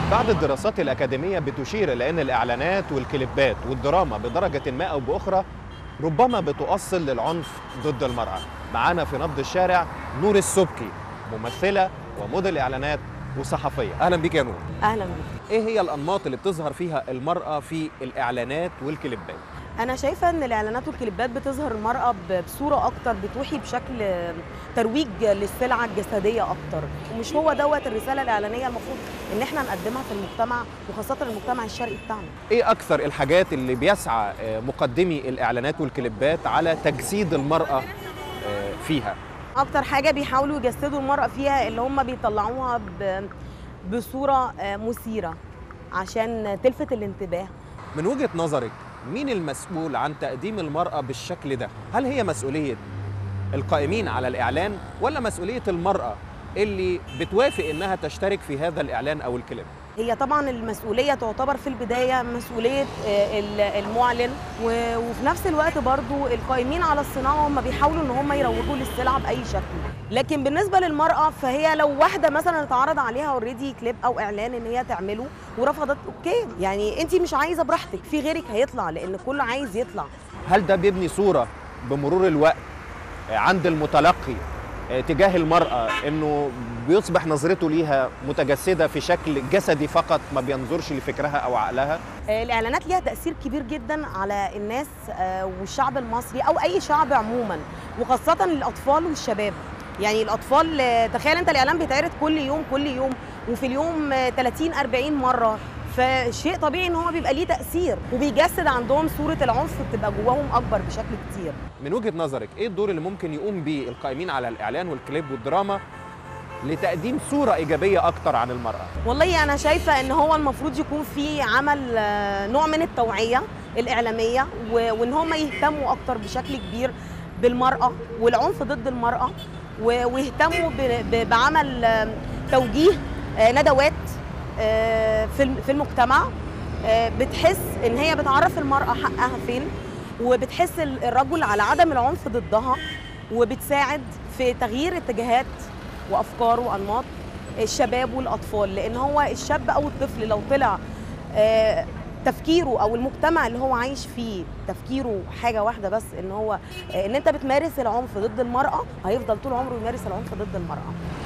بعض الدراسات الأكاديمية بتشير إلى أن الإعلانات والكليبات والدراما بدرجة ما أو بأخرى ربما بتؤصل للعنف ضد المرأة معانا في نبض الشارع نور السبكي ممثلة وموديل إعلانات وصحفية أهلا بك يا نور اهلا بيك إيه هي الأنماط اللي بتظهر فيها المرأة في الإعلانات والكليبات؟ انا شايفه ان الاعلانات والكليبات بتظهر المراه ب- بصوره اكتر بتوحي بشكل ترويج للسلعه الجسديه اكتر ومش هو دوت الرساله الاعلانيه المفروض ان احنا نقدمها في المجتمع وخاصه المجتمع الشرقي بتاعنا إيه أكثر الحاجات اللي بيسعى آه، مقدمي الإعلانات والكليبات على تجسيد المرأة آه، فيها؟ اكتر حاجه بيحاولوا يجسدوا المراه فيها اللي هم بيطلعوها ب- بصوره آه، مثيره عشان تلفت الانتباه من وجهة نظرك مين المسؤول عن تقديم المرأة بالشكل ده؟ هل هي مسؤولية القائمين على الإعلان ولا مسؤولية المرأة اللي بتوافق إنها تشترك في هذا الإعلان أو الكليب؟ هي طبعا المسؤوليه تعتبر في البدايه مسؤوليه آه، ال- المعلن و- وفي نفس الوقت برضو القائمين على الصناعه هم بيحاولوا ان هم يروجوا للسلعه باي شكل لكن بالنسبه للمراه فهي لو واحده مثلا اتعرض عليها اوريدي كليب او اعلان ان هي تعمله ورفضت اوكي يعني انت مش عايزه براحتك في غيرك هيطلع لان كله عايز يطلع هل ده بيبني صورة بمرور الوقت آه، عند المتلقي آه، تجاه المرأة إنه بيصبح نظرته ليها متجسدة في شكل جسدي فقط ما بينظرش لفكرها أو عقلها؟ آه، الاعلانات ليها تاثير كبير جدا على الناس آه، والشعب المصري او اي شعب عموما وخاصه الاطفال والشباب يعني الاطفال آه، تخيل انت الاعلان بيتعرض كل يوم كل يوم وفي اليوم آه، 30 40 مره فشيء طبيعي ان هو بيبقى ليه تاثير وبيجسد عندهم صوره العنف بتبقى جواهم اكبر بشكل كتير من وجهة نظرك إيه الدور اللي ممكن يقوم بيه القائمين على الإعلان والكليب والدراما لتقديم صورة إيجابية أكتر عن المرأة؟ والله انا شايفه ان هو المفروض يكون في عمل آه، نوع من التوعيه الاعلاميه و- وان هم يهتموا اكتر بشكل كبير بالمراه والعنف ضد المراه و- ويهتموا ب- ب- بعمل آه، توجيه آه، ندوات آه، في الم- في المجتمع آه، بتحس ان هي بتعرف المراه حقها فين وبتحس ال- الرجل على عدم العنف ضدها وبتساعد في تغيير اتجاهات وافكار وانماط الشباب والاطفال لان هو الشاب او الطفل لو طلع آه، تفكيره او المجتمع اللي هو عايش فيه تفكيره حاجه واحده بس ان هو آه، ان انت بتمارس العنف ضد المراه هيفضل طول عمره يمارس العنف ضد المراه